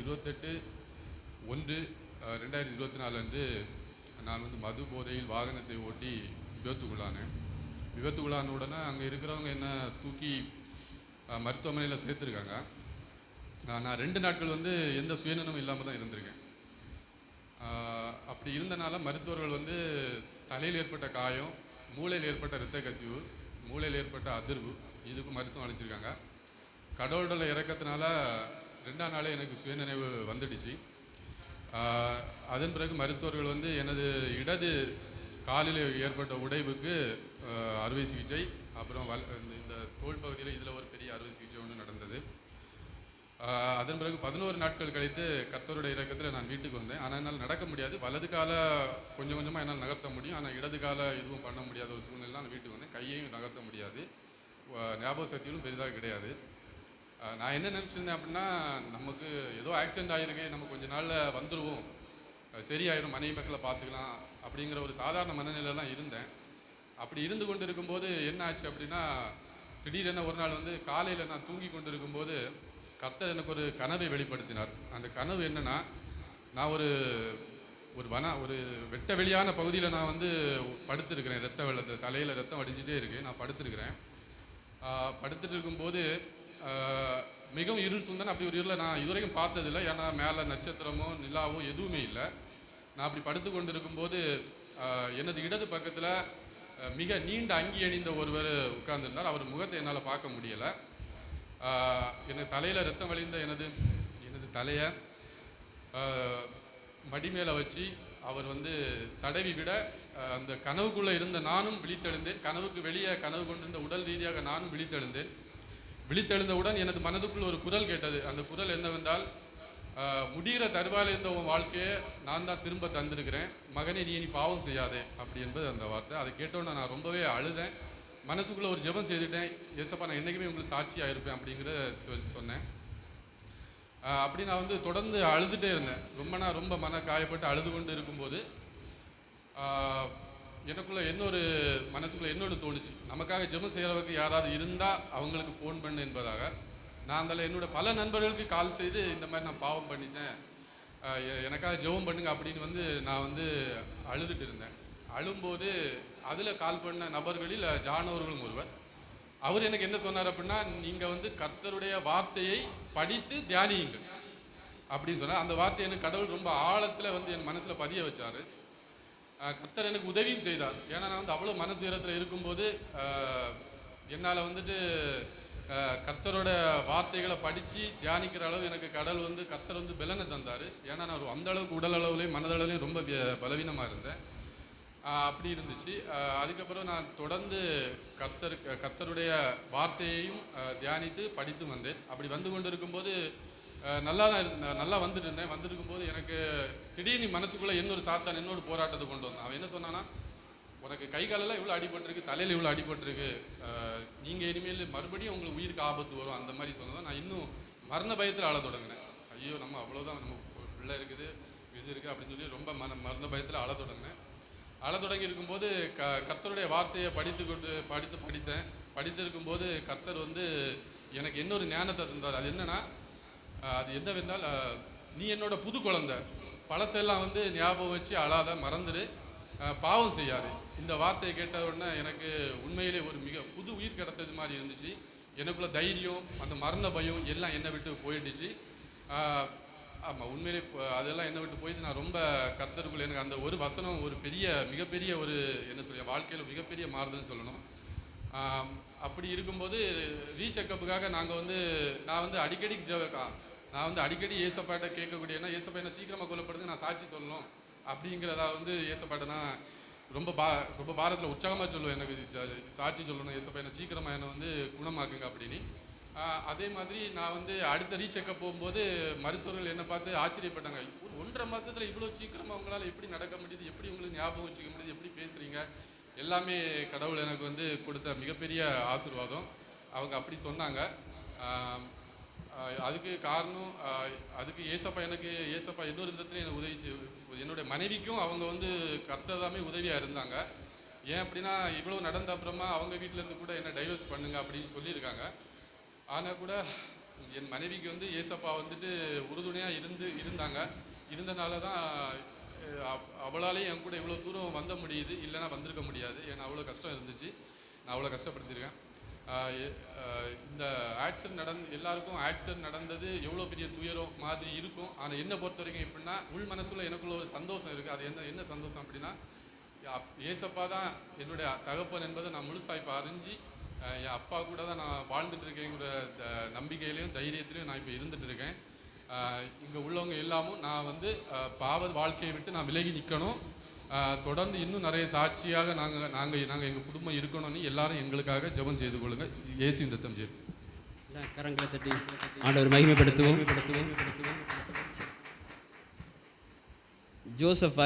இருபத்தெட்டு ஒன்று அஹ், ரெண்டாயிரத்தி இருபத்தி நாலு அன்று நான் வந்து மது போதையில் வாகனத்தை ஓட்டி விபத்துக்குள்ளானேன் விபத்துக்குள்ளான உடனே அங்கே இருக்கிறவங்க என்ன தூக்கி அஹ், மருத்துவமனையில் சேர்த்துருக்காங்க அஹ், நான் ரெண்டு நாட்கள் வந்து எந்த சுயநலமும் இல்லாமல் தான் இருந்திருக்கேன் ஆஹ் அப்படி இருந்தனால மருத்துவர்கள் வந்து தலையில் ஏற்பட்ட காயம் மூளையில் ஏற்பட்ட இரத்த கசிவு மூளையில் ஏற்பட்ட அதிர்வு இதுக்கு மருத்துவம் அளிச்சிருக்காங்க கடவுளோட இறக்கத்தினால ரெண்டாம் நாளே எனக்கு சுயநினைவு வந்துடுச்சு ஆஹ் அதன் பிறகு மருத்துவர்கள் வந்து எனது இடது காலில் ஏற்பட்ட உடைவுக்கு ஆஹ் அறுவை சிகிச்சை அப்புறம் வல் இந்த- இந்த தோல் பகுதியில் இதில் ஒரு பெரிய அறுவை சிகிச்சை ஒன்று நடந்தது ஆஹ் அதன் பிறகு பதினோரு நாட்கள் கழித்து கர்த்தருடைய இறக்கத்தில் நான் வீட்டுக்கு வந்தேன் ஆனால் என்னால் நடக்க முடியாது வலது கால கொஞ்சம் கொஞ்சமாக என்னால் நகர்த்த முடியும் ஆனால் இடது கால எதுவும் பண்ண முடியாத ஒரு சூழ்நிலை நான் வீட்டுக்கு வந்தேன் கையையும் நகர்த்த முடியாது ஆஹ் ஞாபக சக்தியும் பெரிதாக கிடையாது ஆஹ் நான் என்ன நினச்சிருந்தேன் அப்படின்னா நமக்கு ஏதோ ஆக்சிடென்ட் ஆகிருக்கு நம்ம கொஞ்ச நாளில் வந்துடுவோம் அஹ் சரியாயிரும் மனைவி மக்களை பார்த்துக்கலாம் அப்படிங்கிற ஒரு சாதாரண மனநிலையில் தான் இருந்தேன் அப்படி இருந்து கொண்டு இருக்கும்போது என்ன ஆச்சு அப்படின்னா திடீரென ஒரு நாள் வந்து காலையில் நான் தூங்கி கொண்டு இருக்கும்போது கர்த்தர் எனக்கு ஒரு கனவை வெளிப்படுத்தினார் அந்த கனவு என்னன்னா நான் ஒரு ஒரு வன ஒரு வெட்ட வெளியான பகுதியில் நான் வந்து படுத்திருக்கிறேன் ரத்த வெள்ளத்தை தலையில் ரத்தம் வடிஞ்சிட்டே இருக்கு நான் படுத்திருக்கிறேன் ஆஹ் படுத்துட்டு இருக்கும்போது ஆஹ் மிகவும் இருள் சுந்தன் அப்படி ஒரு இருளை நான் இதுவரைக்கும் பார்த்ததில்லை ஏன்னா மேலே நட்சத்திரமோ நிலாவோ எதுவுமே இல்லை நான் அப்படி படுத்து கொண்டு இருக்கும்போது ஆஹ் எனது இடது பக்கத்தில் மிக நீண்ட அங்கி அணிந்த ஒருவர் உட்கார்ந்திருந்தார் அவர் முகத்தை என்னால் பார்க்க முடியலை எனக்கு தலையில் ரத்தம் வழிந்த எனது எனது தலையை மடி மேலே வச்சு அவர் வந்து தடவி விட ஆஹ் அந்த கனவுக்குள்ளே இருந்த நானும் விழித்தெழுந்தேன் கனவுக்கு வெளியே கனவு கொண்டிருந்த உடல் ரீதியாக நானும் விழித்தெழுந்தேன் விழித்தெழுந்தவுடன் எனது மனதுக்குள் ஒரு குரல் கேட்டது அந்த குரல் என்னவென்றால் ஆஹ் முடிகிற தருவாயில் இருந்த உன் வாழ்க்கையை நான் தான் திரும்ப தந்திருக்கிறேன் மகனே நீ இனி பாவம் செய்யாதே அப்படி என்பது அந்த வார்த்தை அதை கேட்டோன்னே நான் ரொம்பவே அழுதேன் மனசுக்குள்ளே ஒரு ஜெபம் செய்துட்டேன் ஏசப்பா நான் என்றைக்குமே உங்களுக்கு சாட்சியாக இருப்பேன் அப்படிங்கிற சொ- சொன்னேன் ஆஹ் அப்படி நான் வந்து தொடர்ந்து அழுதுகிட்டே இருந்தேன் ரொம்ப நான் ரொம்ப மன காயப்பட்டு அழுது கொண்டு இருக்கும்போது ஆஹ் எனக்குள்ள இன்னொரு மனசுக்குள்ள இன்னொன்று தோணுச்சு நமக்காக ஜெபம் செய்கிறவங்க யாராவது இருந்தால் அவங்களுக்கு ஃபோன் பண்ணு என்பதாக நான் அதில் என்னோட பல நண்பர்களுக்கு கால் செய்து இந்த மாதிரி நான் பாவம் பண்ணிட்டேன் ஆஹ் எ- எனக்காக ஜெபம் பண்ணுங்க அப்படின்னு வந்து நான் வந்து அழுதுட்டு இருந்தேன் அழும்போது அதில் கால் பண்ண நபர்களில் ஜான் அவர்களும் ஒருவர் அவர் எனக்கு என்ன சொன்னார் அப்படின்னா நீங்கள் வந்து கர்த்தருடைய வார்த்தையை படித்து தியானியுங்கள் அப்படின்னு சொன்னார் அந்த வார்த்தை எனக்கு கடவுள் ரொம்ப ஆழத்தில் வந்து என் மனசில் பதிய வச்சாரு ஆஹ் கர்த்தர் எனக்கு உதவியும் செய்தார் ஏன்னா நான் வந்து அவ்வளோ மன துயரத்தில் இருக்கும்போது என்னால் வந்துட்டு ஆஹ் கர்த்தரோட வார்த்தைகளை படித்து தியானிக்கிற அளவு எனக்கு கடவுள் வந்து கர்த்தர் வந்து பலனை தந்தார் ஏன்னா நான் ஒரு அந்த அளவுக்கு உடல் அளவுலையும் மனதளவுலையும் ரொம்ப பலவீனமாக இருந்தேன் ஆஹ் அப்படி இருந்துச்சு ஆஹ் அதுக்கப்புறம் நான் தொடர்ந்து கர்த்தர் கர்த்தருடைய வார்த்தையையும் ஆஹ் தியானித்து படித்து வந்தேன் அப்படி வந்து கொண்டு இருக்கும்போது ஆஹ் நல்லா தான் இருந்தேன் நல்லா வந்துட்டு இருந்தேன் வந்திருக்கும்போது எனக்கு திடீர்னு மனசுக்குள்ளே இன்னொரு சாத்தான் இன்னொரு போராட்டத்தை கொண்டு வந்தான் அவன் என்ன சொன்னான்னா உனக்கு கை காலெல்லாம் இவ்வளோ அடிபட்டிருக்கு தலையில் இவ்வளோ அடிபட்டிருக்கு நீங்கள் இனிமேல் மறுபடியும் உங்களுக்கு உயிருக்கு ஆபத்து வரும் அந்த மாதிரி சொன்னதான் நான் இன்னும் மரண பயத்தில் ஆள தொடங்கினேன் ஐயோ நம்ம அவ்வளோதான் நம்ம பிள்ளை இருக்குது இது இருக்குது அப்படின்னு சொல்லி ரொம்ப மன மரண பயத்தில் ஆள தொடங்கினேன் அழ தொடங்கி இருக்கும்போது க கர்த்தருடைய வார்த்தையை படித்து கொண்டு படித்து படித்தேன் படித்து இருக்கும்போது கர்த்தர் வந்து எனக்கு இன்னொரு ஞானத்தை தந்தார் அது என்னன்னா ஆஹ் அது என்னவென்றால் ஆஹ் நீ என்னோட புது குழந்தை பழசெல்லாம் வந்து ஞாபகம் வச்சு அழாத மறந்துடு ஆஹ் பாவம் செய்யாது இந்த வார்த்தையை கேட்ட உடனே எனக்கு உண்மையிலே ஒரு மிக புது உயிர் கிடைத்தது மாதிரி இருந்துச்சு எனக்குள்ள தைரியம் அந்த மரண பயம் எல்லாம் என்னை விட்டு போயிடுச்சு ஆஹ் ஆமாம் உண்மையிலே இப்போ அதெல்லாம் என்னை விட்டு போயிட்டு நான் ரொம்ப கர்த்தருக்குள்ள எனக்கு அந்த ஒரு வசனம் ஒரு பெரிய மிகப்பெரிய ஒரு என்ன சொல்ல வாழ்க்கையில் மிகப்பெரிய மாறுதல்னு சொல்லணும் ஆம், அப்படி இருக்கும்போது ரீசெக்கப்புக்காக நாங்கள் வந்து நான் வந்து அடிக்கடி ஜெப- கா- நான் வந்து அடிக்கடி ஏசப்பாட்ட கேட்கக்கூடிய ஏன்னா ஏசப்பா என்ன சீக்கிரமாக கொல்லப்படுது நான் சாட்சி சொல்லணும் அப்படிங்கிறதா வந்து ஏசப்பாட்ட நான் ரொம்ப பா ரொம்ப பாரத்தில் உற்சாகமாக சொல்லுவேன் எனக்கு ஜ- சாட்சி சொல்லணும் ஏசப்பா என்ன சீக்கிரமாக என்னை வந்து குணமாக்குங்க அப்படின்னு ஆஹ் அதே மாதிரி நான் வந்து அடுத்த ரீசெக்கப் போகும்போது மருத்துவர்கள் என்னை பார்த்து ஆச்சரியப்பட்டாங்க ஒரு ஒன்றரை மாசத்துல இவ்வளோ சீக்கிரமாக உங்களால் எப்படி நடக்க முடியுது எப்படி உங்களுக்கு ஞாபகம் வச்சுக்க முடியுது எப்படி பேசுறீங்க எல்லாமே கடவுள் எனக்கு வந்து கொடுத்த மிகப்பெரிய ஆசீர்வாதம் அவங்க அப்படி சொன்னாங்க ஆம், ஆஹ் அதுக்கு காரணம் ஆஹ் அதுக்கு ஏசப்பா எனக்கு ஏசப்பா இன்னொரு விதத்துல எனக்கு உதவி செய்- என்னுடைய மனைவிக்கும் அவங்க வந்து கர்த்ததாமே உதவியாக இருந்தாங்க ஏன் அப்படின்னா இவ்வளோ நடந்த அப்புறமா அவங்க வீட்ல இருந்து கூட என்ன டைவர்ஸ் பண்ணுங்க அப்படின்னு சொல்லியிருக்காங்க ஆனால் கூட என் மனைவிக்கு வந்து ஏசப்பா வந்துட்டு உறுதுணையாக இருந்து இருந்தாங்க இருந்தனால தான் அஹ், அவ- அவளாலேயும் என் கூட இவ்வளோ தூரம் வந்த முடியுது இல்லைன்னா வந்திருக்க முடியாது ஏன்னா அவ்வளோ கஷ்டம் இருந்துச்சு நான் அவ்வளோ கஷ்டப்படுத்திருக்கேன் ஆஹ் எ- ஆஹ் இந்த ஆக்சிடென்ட் நடந்து எல்லாருக்கும் ஆக்சிடென்ட் நடந்தது எவ்வளோ பெரிய துயரம் மாதிரி இருக்கும் ஆனால் என்னை பொறுத்த வரைக்கும் எப்படின்னா உள் மனசுல எனக்குள்ள ஒரு சந்தோஷம் இருக்குது அது என்ன என்ன சந்தோஷம் அப்படின்னா அப்- ஏசப்பா தான் என்னுடைய தகப்பன் என்பதை நான் முழுசாக இப்போ அறிஞ்சு ஆஹ் என் அப்பா கூட தான் நான் வாழ்ந்துட்டு இருக்கேங்கிற த- நம்பிக்கையிலையும் தைரியத்திலையும் நான் இப்போ இருந்துட்டு இருக்கேன் இங்கே உள்ளவங்க எல்லாமும் நான் வந்து ஆஹ் பாவ வாழ்க்கையை விட்டு நான் விலகி நிற்கணும் ஆஹ் தொடர்ந்து இன்னும் நிறைய சாட்சியாக நாங்கள் நாங்கள் நாங்கள் எங்கள் குடும்பம் இருக்கணும்னு எல்லாரும் எங்களுக்காக ஜெபம் செய்து கொள்ளுங்க இயேசு தத்தம் செய்து எல்லாம் கரங்களை தட்டி ஆண்டவர் மகிமைப்படுத்துவோம் ஜோசப்